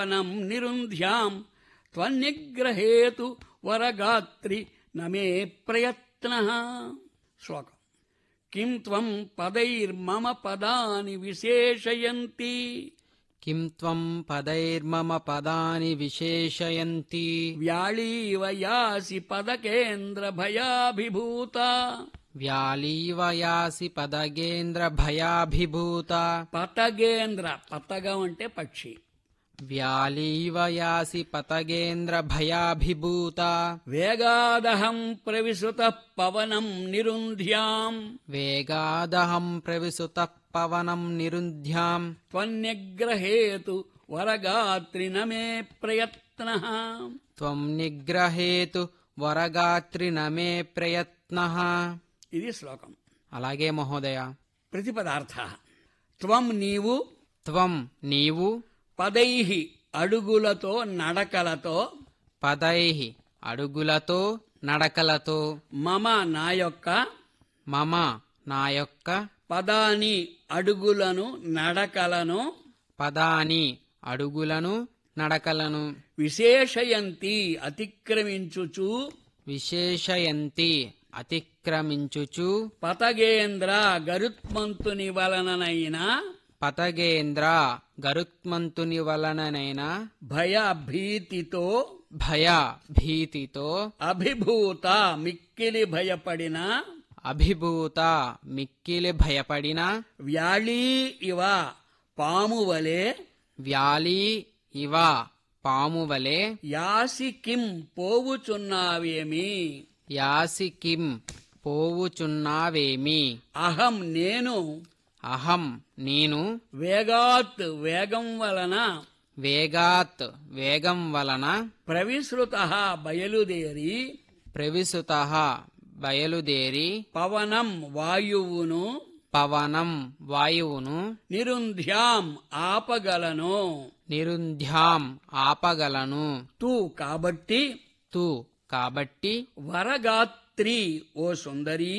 నం నిరుంధ్యాం త్వన్నిగ్రహేతు వరగాత్రి నమే ప్రయత్న శ్లోకం కిం త్వం పదైర్మమ పదాని విశేషయంతి किं त्वं पदैर्मम पदानि विशेषयन्ति వ్యాళీవ యాసి పదకేంద్ర భయాభిభూత व्यालीव यासि पदगेन्द्रभयाभिभूता పతగేంద్ర పతగం అంటే పక్షి व्यालीव यासि पतगेन्द्रभयाभिभूता వేగాదహం ప్రవిశృత పవనం నిరుంధ్యాం वेगादहं प्रविसुतः पवनं निरुन्ध्याम् త్వన్యగ్రహేతు వరగాత్రి నమే ప్రయత్న त्वं निग्रहेतु వరగాత్రి నమే ప్రయత్నః ఇది శ్లోకం అలాగే మహోదయ ప్రతిపదార్థ త్వం నీవు త్వం నీవు పదై అడుగులతో నడకలతో పదై అడుగులతో నడకలతో మమ నా యొక్క మమ నా యొక్క పదాని అడుగులను నడకలను పదాని అడుగులను నడకలను విశేషయంతి అతిక్రమించుచు విశేషయంతి అతిక్రమించుచు పతగేంద్ర గరుత్మంతుని వలననైన పతగేంద్ర గరుత్మంతుని వలననైన భయ భీతితో భయ భీతితో అభిభూత మిక్కిలి భయపడిన అభిభూత మిక్కిలి భయపడిన వ్యాళీ ఇవ పాము వలె వ్యాలీ ఇవ పామువలే యాసి కిం పోవుచున్నావేమి యాసి కిం పోవుచున్నావేమి అహం నేను అహం నేను వేగాత్ వేగం వలన వేగాత్ వేగం వలన ప్రవిసృత బయలుదేరి ప్రవిసుత బయలుదేరి పవనం వాయువును పవనం వాయువును నిరుంధ్యాం ఆపగలను నిరుంధ్యాం ఆపగలను తూ కాబట్టి తు కాబట్టి వరగాత్రి ఓ సుందరి